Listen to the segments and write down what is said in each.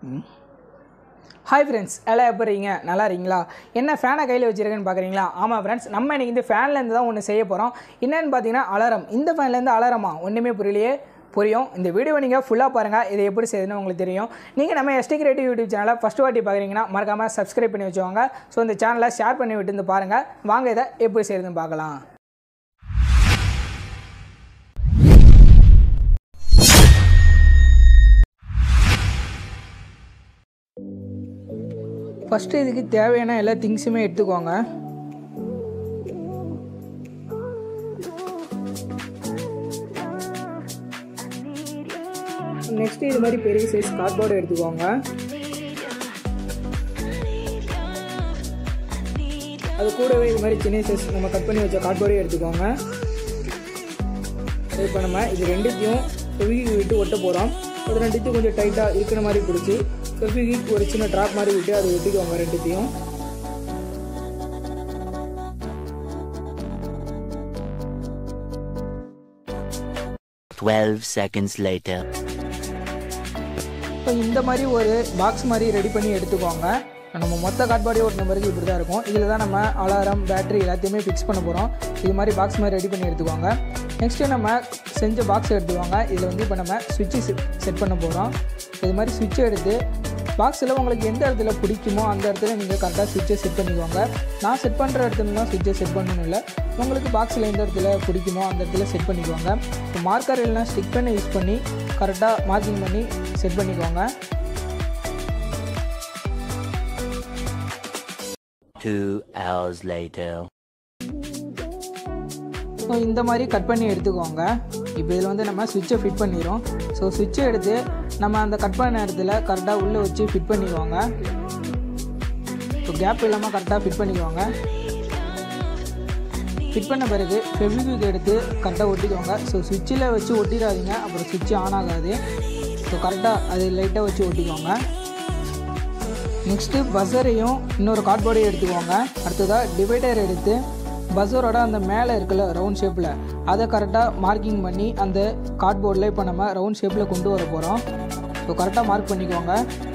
Hi friends எல்லாம் எப்படி இருக்கீங்க நல்லா இருக்கீங்களா என்ன ஃபேனை கையில் வச்சிருக்கேன்னு பார்க்குறீங்களா ஆமாம் ஃப்ரெண்ட்ஸ் நம்ம இன்றைக்கி இந்த ஃபேன்லேருந்து தான் ஒன்று செய்ய போகிறோம் என்னென்னு பார்த்தீங்கன்னா அலாரம் இந்த ஃபேன்லேருந்து அலாரமா ஒன்றுமே புரியலையே புரியும் இந்த வீடியோ நீங்கள் ஃபுல்லாக பாருங்கள் இதை எப்படி செய்யுதுன்னு உங்களுக்கு தெரியும் நீங்கள் நம்ம எஸ்டி கிரியேட்டிவ் யூடியூப் சேனலை ஃபஸ்ட் வாட்டி பார்க்குறீங்கன்னா மறக்காமல் சப்ஸ்கிரைப் பண்ணி வச்சுக்கோங்க ஸோ இந்த சேனலை ஷேர் பண்ணி விட்டு இருந்து பாருங்கள் வாங்க இதை எப்படி செய்யுதுன்னு பார்க்கலாம் ஃபஸ்ட்டு இதுக்கு தேவையான எல்லா திங்ஸுமே எடுத்துக்கோங்க நெக்ஸ்ட் இது மாதிரி பெரிய சைஸ் கார்ட்போர்டு எடுத்துக்கோங்க அது கூடவே இது மாதிரி சின்ன சைஸ் நம்ம கட் பண்ணி வச்ச கார்ட்போர்டையும் எடுத்துக்கோங்க இப்போ நம்ம இது ரெண்டுத்தையும் ஃபெவிக் விட்டு ஒட்ட போகிறோம் அது ரெண்டுத்தையும் கொஞ்சம் டைட்டாக இருக்கிற மாதிரி பிடிச்சி ஃபெவிக் ஒரு சின்ன ட்ராப் மாதிரி விட்டு அதை ஒட்டிக்கோங்க ரெண்டுத்தையும் Twelve seconds later. இப்போ இந்த மாதிரி ஒரு பாக்ஸ் மாதிரி ரெடி பண்ணி எடுத்துக்கோங்க நம்ம மொத்த கார்ட்பாடி ஓட்டின பிறகு இப்படி தான் இருக்கும் இதில் தான் நம்ம அலாரம் பேட்டரி எல்லாத்தையுமே ஃபிக்ஸ் பண்ண போகிறோம் இது மாதிரி பாக்ஸ் மாதிரி ரெடி பண்ணி எடுத்துக்கோங்க நெக்ஸ்ட்டு நம்ம செஞ்ச பாக்ஸ் எடுத்துக்கோங்க இதில் வந்து இப்போ நம்ம சுவிட்சு செட் பண்ண போகிறோம் இது மாதிரி சுவிட்ச் எடுத்து பாக்ஸில் உங்களுக்கு எந்த இடத்துல பிடிக்குமோ அந்த இடத்துல நீங்கள் கரெக்டாக சுவிட்சை செட் பண்ணிக்கோங்க நான் செட் பண்ணுற இடத்துலலாம் சுவிட்சை செட் பண்ணணும் இல்லை உங்களுக்கு பாக்ஸில் எந்த இடத்துல பிடிக்குமோ அந்த இடத்துல செட் பண்ணிக்கோங்க இப்போ மார்க்கர் இல்லைனா ஸ்டிக் பண்ணி யூஸ் பண்ணி கரெக்டாக மார்க்கிங் பண்ணி செட் பண்ணிக்கோங்க Two hours later. ஸோ இந்த மாதிரி கட் பண்ணி எடுத்துக்கோங்க இப்போ இதில் வந்து நம்ம சுவிட்சை ஃபிட் பண்ணிடுறோம் ஸோ சுவிட்சை எடுத்து நம்ம அந்த கட் பண்ண இடத்துல கரெக்டாக உள்ளே வச்சு ஃபிட் பண்ணிக்கோங்க ஸோ கேப் இல்லாமல் கரெக்டாக ஃபிட் பண்ணிக்கோங்க ஃபிட் பண்ண பிறகு ஃபெவிக்விக் எடுத்து கரெக்டாக ஒட்டிக்கோங்க ஸோ சுவிட்சில் வச்சு ஒட்டிடாதீங்க அப்புறம் சுவிட்ச் ஆன் ஆகாது ஸோ கரெக்டாக அது லைட்டாக வச்சு ஒட்டிக்கோங்க நெக்ஸ்ட்டு பஸரையும் இன்னொரு கார்ட்போர்டையும் எடுத்துக்கோங்க அடுத்ததாக டிவைடர் எடுத்து பஸரோட அந்த மேலே இருக்குல்ல ரவுண்ட் ஷேப்பில் அதை கரெக்டாக மார்க்கிங் பண்ணி அந்த கார்ட்போர்டில் இப்போ நம்ம ரவுண்ட் ஷேப்பில் கொண்டு வர போகிறோம் ஸோ கரெக்டாக மார்க் பண்ணிக்கோங்க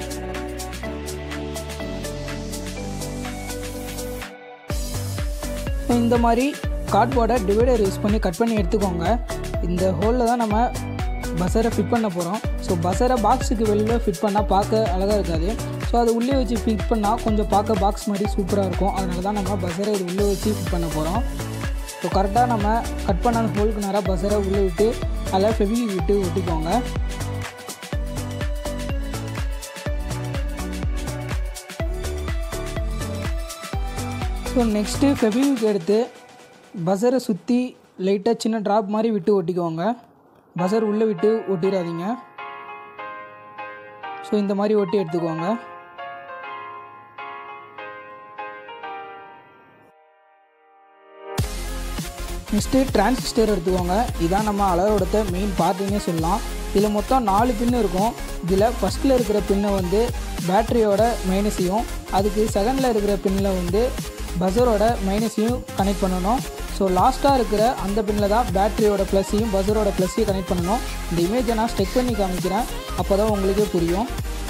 ஸோ இந்த மாதிரி கார்ட்போர்டை டிவைடர் யூஸ் பண்ணி கட் பண்ணி எடுத்துக்கோங்க இந்த ஹோலில் தான் நம்ம பஸரை ஃபிட் பண்ண போகிறோம் ஸோ பஸரை பாக்ஸுக்கு வெளியில் ஃபிட் பண்ணால் பார்க்க அழகாக இருக்காது ஸோ அதை உள்ளே வச்சு ஃபிட் பண்ணால் கொஞ்சம் பார்க்க பாக்ஸ் மாதிரி சூப்பராக இருக்கும் அதனால தான் நம்ம பஸரை இது உள்ளே வச்சு ஃபிட் பண்ண போகிறோம் ஸோ கரெக்டாக நம்ம கட் பண்ண ஹோலுக்கு நேராக பஸரை உள்ளே விட்டு அதில் ஃபெவிக் விட்டு ஒட்டிக்கோங்க ஸோ நெக்ஸ்ட்டு ஃபெவிக் எடுத்து பஸரை சுற்றி லைட்டாக சின்ன ட்ராப் மாதிரி விட்டு ஒட்டிக்கோங்க பஸர் உள்ளே விட்டு ஒட்டிடாதீங்க ஸோ இந்த மாதிரி ஒட்டி எடுத்துக்கோங்க நெக்ஸ்ட்டு டிரான்சிஸ்டர் எடுத்துக்கோங்க இதான் நம்ம அலரோட மெயின் பார்ட்டுன்னே சொல்லலாம் இதில் மொத்தம் நாலு பின்னு இருக்கும் இதில் ஃபஸ்ட்டில் இருக்கிற பின்னை வந்து பேட்டரியோட மைனஸையும் அதுக்கு செகண்டில் இருக்கிற பின்னில் வந்து பஸரோட மைனஸையும் கனெக்ட் பண்ணணும் ஸோ லாஸ்ட்டாக இருக்கிற அந்த பின்னில் தான் பேட்டரியோட ப்ளஸ்ஸையும் பஸரோட ப்ளஸ்ஸையும் கனெக்ட் பண்ணணும் இந்த இமேஜை நான் ஸ்டெக் பண்ணி காமிக்கிறேன் அப்போ தான் உங்களுக்கே புரியும்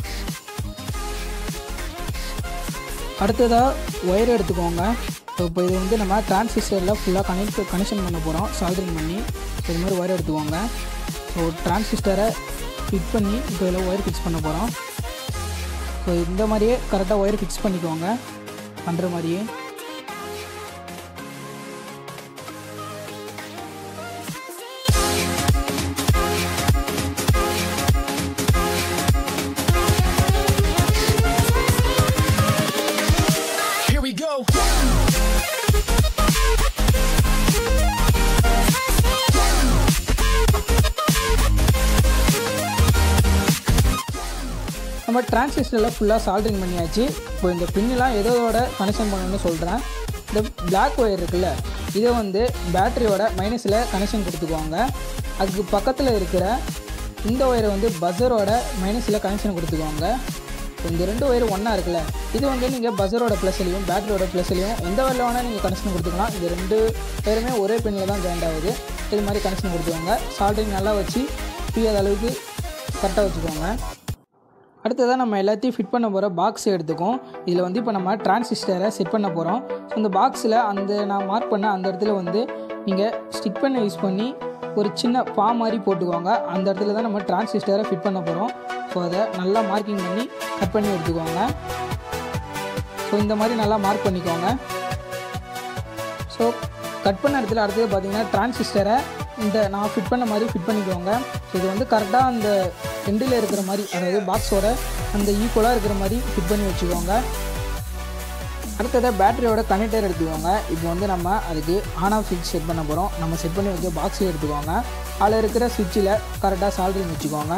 அடுத்ததாக ஒயர் எடுத்துக்கோங்க ஸோ இப்போ இது வந்து நம்ம டிரான்சிஸ்டரில் ஃபுல்லாக கனெக்ட் கனெக்ஷன் பண்ண போகிறோம் சால்டரிங் பண்ணி ஸோ இது மாதிரி ஒயர் எடுத்துக்கோங்க ஸோ டிரான்சிஸ்டரை ஃபிட் பண்ணி இப்போ இதில் ஒயர் ஃபிக்ஸ் பண்ண போகிறோம் ஸோ இந்த மாதிரியே கரெக்டாக ஒயர் ஃபிக்ஸ் பண்ணிக்கோங்க பண்ணுற மாதிரியே Here we go. நம்ம டிரான்சிஸ்டரில் ஃபுல்லாக சால்ட்ரிங் பண்ணியாச்சு இப்போ இந்த பின்னெலாம் எதோட கனெக்ஷன் பண்ணணும்னு சொல்கிறேன் இந்த பிளாக் ஒயர் இருக்குல்ல இதை வந்து பேட்டரியோட மைனஸில் கனெக்ஷன் கொடுத்துக்குவாங்க அதுக்கு பக்கத்தில் இருக்கிற இந்த ஒயரை வந்து பஸரோட மைனஸில் கனெக்ஷன் கொடுத்துக்குவாங்க இந்த ரெண்டு ஒயர் ஒன்றா இருக்குல்ல இது வந்து நீங்கள் பஸரோட ப்ளஸ்லையும் பேட்டரியோட ப்ளஸ்லையும் எந்த வயரில் வேணால் நீங்கள் கனெக்ஷன் கொடுத்துக்கலாம் இது ரெண்டு பேருமே ஒரே பின்னில் தான் ஜாயிண்ட் ஆகுது இது மாதிரி கனெக்ஷன் கொடுத்துக்கோங்க சால்ட்ரிங் நல்லா வச்சு பிரியாத அளவுக்கு கரெக்டாக வச்சுக்கோங்க அடுத்ததாக நம்ம எல்லாத்தையும் ஃபிட் பண்ண போகிற பாக்ஸ் எடுத்துக்கோம் இதில் வந்து இப்போ நம்ம டிரான்சிஸ்டரை செட் பண்ண போகிறோம் ஸோ இந்த பாக்ஸில் அந்த நான் மார்க் பண்ண அந்த இடத்துல வந்து நீங்கள் ஸ்டிக் பண்ண யூஸ் பண்ணி ஒரு சின்ன பா மாதிரி போட்டுக்கோங்க அந்த இடத்துல தான் நம்ம டிரான்சிஸ்டரை ஃபிட் பண்ண போகிறோம் ஸோ அதை நல்லா மார்க்கிங் பண்ணி கட் பண்ணி எடுத்துக்கோங்க ஸோ இந்த மாதிரி நல்லா மார்க் பண்ணிக்கோங்க ஸோ கட் பண்ண இடத்துல அடுத்தது பார்த்தீங்கன்னா டிரான்சிஸ்டரை இந்த நான் ஃபிட் பண்ண மாதிரி ஃபிட் பண்ணிக்கோங்க ஸோ இது வந்து கரெக்டாக அந்த எண்டில் இருக்கிற மாதிரி அதாவது பாக்ஸோட அந்த ஈக்குவலாக இருக்கிற மாதிரி ஃபிட் பண்ணி வச்சுக்கோங்க அடுத்ததாக பேட்டரியோட கனெக்டர் எடுத்துக்கோங்க இப்போ வந்து நம்ம அதுக்கு ஆன் ஆஃப் சுவிட்ச் செட் பண்ண போகிறோம் நம்ம செட் பண்ணி வச்ச பாக்ஸையும் எடுத்துக்கோங்க அதில் இருக்கிற சுவிட்சில் கரெக்டாக சால்ட்ரிங் வச்சுக்கோங்க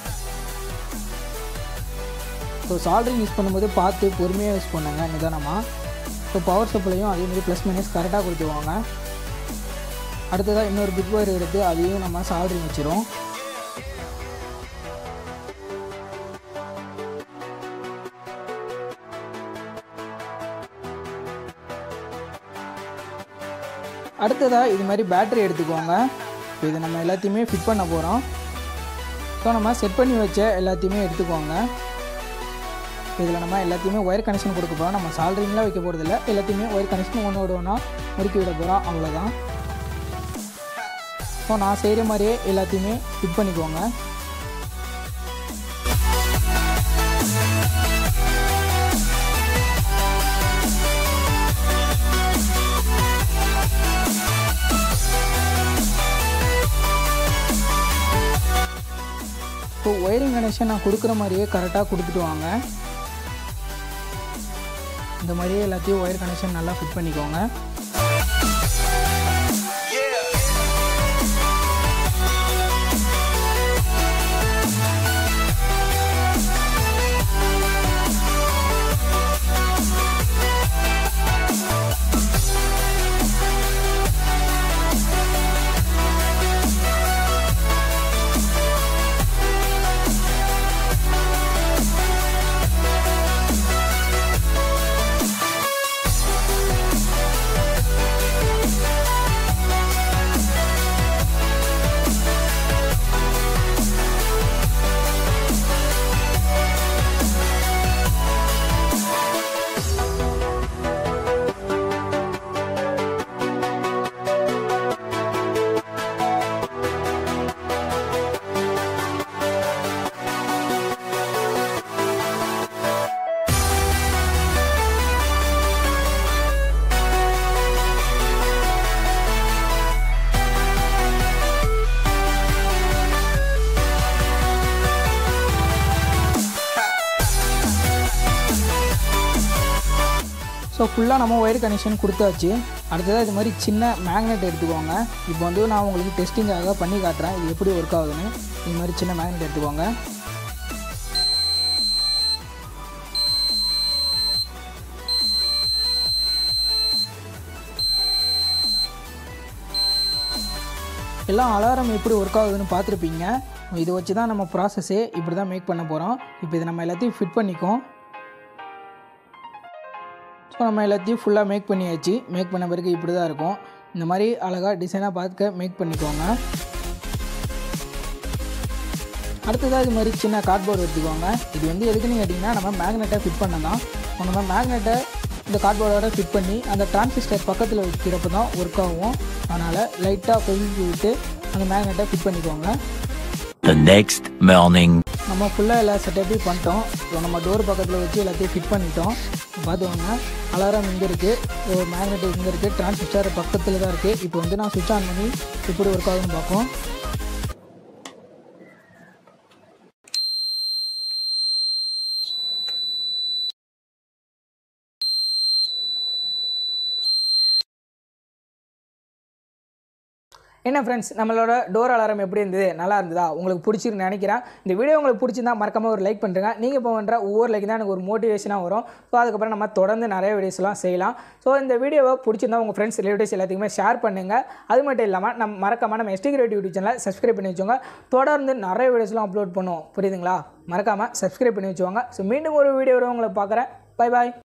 ஸோ சால்ட்ரிங் யூஸ் பண்ணும்போது பார்த்து பொறுமையாக யூஸ் பண்ணுங்க நிதானமாக ஸோ பவர் சப்ளையும் அதேமாதிரி ப்ளஸ் மைனஸ் கரெக்டாக கொடுத்துக்கோங்க அடுத்ததாக இன்னொரு பிக் ஒயர் எடுத்து அதையும் நம்ம சால்ட்ரிங் வச்சிரும் அடுத்ததாக இது மாதிரி பேட்டரி எடுத்துக்கோங்க இப்போ இதை நம்ம எல்லாத்தையுமே ஃபிட் பண்ண போகிறோம் ஸோ நம்ம செட் பண்ணி வச்ச எல்லாத்தையுமே எடுத்துக்கோங்க இதில் நம்ம எல்லாத்தையுமே ஒயர் கனெக்ஷன் கொடுக்க போகிறோம் நம்ம சால்ட்ரிங்லாம் வைக்க போகிறதில்ல எல்லாத்தையுமே ஒயர் கனெக்ஷன் ஒன்று ஒன்றா முறுக்கி விட போகிறோம் அவ்வளோதான் ஸோ நான் செய்கிற மாதிரியே எல்லாத்தையுமே ஃபிட் பண்ணிக்கோங்க ஸோ ஒயரிங் கனெக்ஷன் நான் கொடுக்குற மாதிரியே கரெக்டாக கொடுத்துட்டு வாங்க இந்த மாதிரியே எல்லாத்தையும் ஒயர் கனெக்ஷன் நல்லா ஃபிட் பண்ணிக்கோங்க ஸோ ஃபுல்லாக நம்ம ஒயர் கனெக்ஷன் கொடுத்தாச்சு அடுத்ததாக இது மாதிரி சின்ன மேக்னெட் எடுத்துக்கோங்க இப்போ வந்து நான் உங்களுக்கு டெஸ்டிங்காக பண்ணி காட்டுறேன் இது எப்படி ஒர்க் ஆகுதுன்னு இது மாதிரி சின்ன மேக்னெட் எடுத்துக்கோங்க எல்லாம் அலாரம் எப்படி ஒர்க் ஆகுதுன்னு பார்த்துருப்பீங்க இதை வச்சு தான் நம்ம ப்ராசஸே இப்படி தான் மேக் பண்ண போகிறோம் இப்போ இதை நம்ம எல்லாத்தையும் ஃபிட் பண்ணிக்கோம் ஸோ நம்ம எல்லாத்தையும் ஃபுல்லாக மேக் பண்ணியாச்சு மேக் பண்ண பிறகு இப்படி தான் இருக்கும் இந்த மாதிரி அழகாக டிசைனாக பார்த்துக்க மேக் பண்ணிக்கோங்க அடுத்ததாக இது மாதிரி சின்ன கார்ட்போர்டு எடுத்துக்கோங்க இது வந்து எதுக்குன்னு கேட்டிங்கன்னா நம்ம மேக்னெட்டை ஃபிட் பண்ண தான் நம்ம மேக்னெட்டை இந்த கார்ட்போர்டோட ஃபிட் பண்ணி அந்த டிரான்சிஸ்டர் பக்கத்தில் வைக்கிறப்ப தான் ஒர்க் ஆகும் அதனால் லைட்டாக கொதிக்கி விட்டு அந்த மேக்னெட்டை ஃபிட் பண்ணிக்கோங்க The next morning. நம்ம ஃபுல்லாக எல்லா செட்டப்பையும் பண்ணிட்டோம் ஸோ நம்ம டோர் பக்கத்தில் வச்சு எல்லாத்தையும் ஃபிட் பண்ணிட்டோம் பார்த்துக்கோங்க அலாரம் இங்கே இருக்குது மேக்னெட் இங்கே இருக்குது டிரான்சிஸ்டர் பக்கத்தில் தான் இருக்குது இப்போ வந்து நான் சுவிட்ச் ஆன் பண்ணி எப்படி ஒர்க் ஆகுதுன்னு பார்ப்போம் என்ன ஃப்ரெண்ட்ஸ் நம்மளோட டோர் அலாரம் எப்படி இருந்தது நல்லா இருந்ததா உங்களுக்கு பிடிச்சிருன்னு நினைக்கிறேன் இந்த வீடியோ உங்களுக்கு பிடிச்சிருந்தா மறக்காம ஒரு லைக் பண்ணுறேங்க நீங்கள் இப்போ பண்ணுற ஒவ்வொரு லைக் தான் எனக்கு ஒரு மோட்டிவேஷனாக வரும் ஸோ அதுக்கப்புறம் நம்ம தொடர்ந்து நிறைய வீடியோஸ்லாம் செய்யலாம் ஸோ இந்த வீடியோவை பிடிச்சிருந்தா உங்கள் ஃப்ரெண்ட்ஸ் ரிலேட்டிவ்ஸ் எல்லாத்துக்குமே ஷேர் பண்ணுங்கள் அது மட்டும் இல்லாமல் நம்ம மறக்காம நம்ம எஸ்டி கிரியேட்டிவ் யூடியூப் சேனலை சப்ஸ்கிரைப் பண்ணி வச்சோங்க தொடர்ந்து நிறைய வீடியோஸ்லாம் அப்லோட் பண்ணுவோம் புரியுதுங்களா மறக்காமல் சப்ஸ்கிரைப் பண்ணி வச்சுவாங்க ஸோ மீண்டும் ஒரு வீடியோ உங்களை பார்க்குறேன் பை பாய்